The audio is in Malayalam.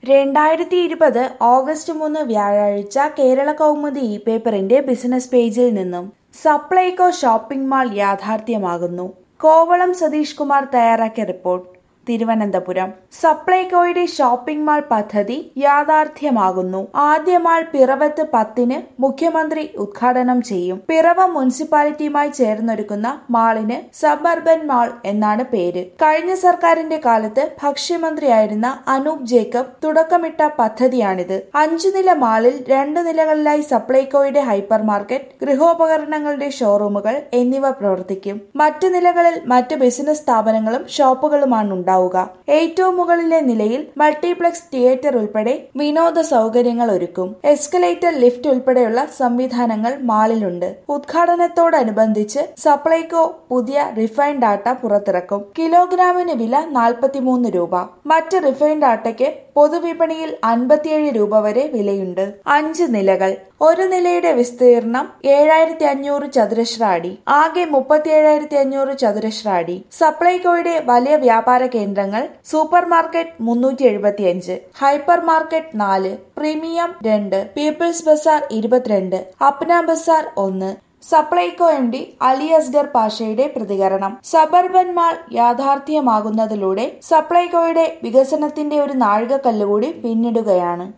രണ്ടായിരത്തി ഇരുപത് ഓഗസ്റ്റ് മൂന്ന് വ്യാഴാഴ്ച കേരള കൗമുദി ഇ പേപ്പറിന്റെ ബിസിനസ് പേജിൽ നിന്നും സപ്ലൈകോ ഷോപ്പിംഗ് മാൾ യാഥാർത്ഥ്യമാകുന്നു കോവളം സതീഷ് കുമാർ തയ്യാറാക്കിയ റിപ്പോർട്ട് തിരുവനന്തപുരം സപ്ലൈകോയുടെ ഷോപ്പിംഗ് മാൾ പദ്ധതി യാഥാർത്ഥ്യമാകുന്നു ആദ്യ മാൾ പിറവത്ത് പത്തിന് മുഖ്യമന്ത്രി ഉദ്ഘാടനം ചെയ്യും പിറവ മുനിസിപ്പാലിറ്റിയുമായി ചേർന്നൊരുക്കുന്ന മാളിന് സബർബൻ മാൾ എന്നാണ് പേര് കഴിഞ്ഞ സർക്കാരിന്റെ കാലത്ത് ഭക്ഷ്യമന്ത്രിയായിരുന്ന അനൂപ് ജേക്കബ് തുടക്കമിട്ട പദ്ധതിയാണിത് അഞ്ചു നില മാളിൽ രണ്ട് നിലകളിലായി സപ്ലൈകോയുടെ ഹൈപ്പർ മാർക്കറ്റ് ഗൃഹോപകരണങ്ങളുടെ ഷോറൂമുകൾ എന്നിവ പ്രവർത്തിക്കും മറ്റു നിലകളിൽ മറ്റ് ബിസിനസ് സ്ഥാപനങ്ങളും ഷോപ്പുകളുമാണ് ഉണ്ടാവുക ഏറ്റവും മുകളിലെ നിലയിൽ മൾട്ടിപ്ലക്സ് തിയേറ്റർ ഉൾപ്പെടെ വിനോദ സൗകര്യങ്ങൾ ഒരുക്കും എസ്കലേറ്റർ ലിഫ്റ്റ് ഉൾപ്പെടെയുള്ള സംവിധാനങ്ങൾ മാളിലുണ്ട് ഉദ്ഘാടനത്തോടനുബന്ധിച്ച് സപ്ലൈകോ പുതിയ റിഫൈൻഡ് ആട്ട പുറത്തിറക്കും കിലോഗ്രാമിന് വില നാൽപ്പത്തിമൂന്ന് രൂപ മറ്റ് റിഫൈൻഡ് ആട്ടയ്ക്ക് പൊതുവിപണിയിൽ അൻപത്തിയേഴ് രൂപ വരെ വിലയുണ്ട് അഞ്ച് നിലകൾ ഒരു നിലയുടെ വിസ്തീർണം ഏഴായിരത്തി അഞ്ഞൂറ് ചതുരശ്ര അടി ആകെ മുപ്പത്തിയേഴായിരത്തി അഞ്ഞൂറ് ചതുരശ്ര അടി സപ്ലൈകോയുടെ വലിയ വ്യാപാര കേന്ദ്രങ്ങൾ സൂപ്പർ മാർക്കറ്റ് മുന്നൂറ്റി എഴുപത്തിയഞ്ച് ഹൈപ്പർ മാർക്കറ്റ് നാല് പ്രീമിയം രണ്ട് പീപ്പിൾസ് ബസാർ ഇരുപത്തിരണ്ട് അപ്ന ബസാർ ഒന്ന് സപ്ലൈകോ എം ഡി അലി അസ്ഗർ പാഷയുടെ പ്രതികരണം സബർബൻ മാൾ യാഥാർത്ഥ്യമാകുന്നതിലൂടെ സപ്ലൈകോയുടെ വികസനത്തിന്റെ ഒരു നാഴികക്കല്ലുകൂടി പിന്നിടുകയാണ്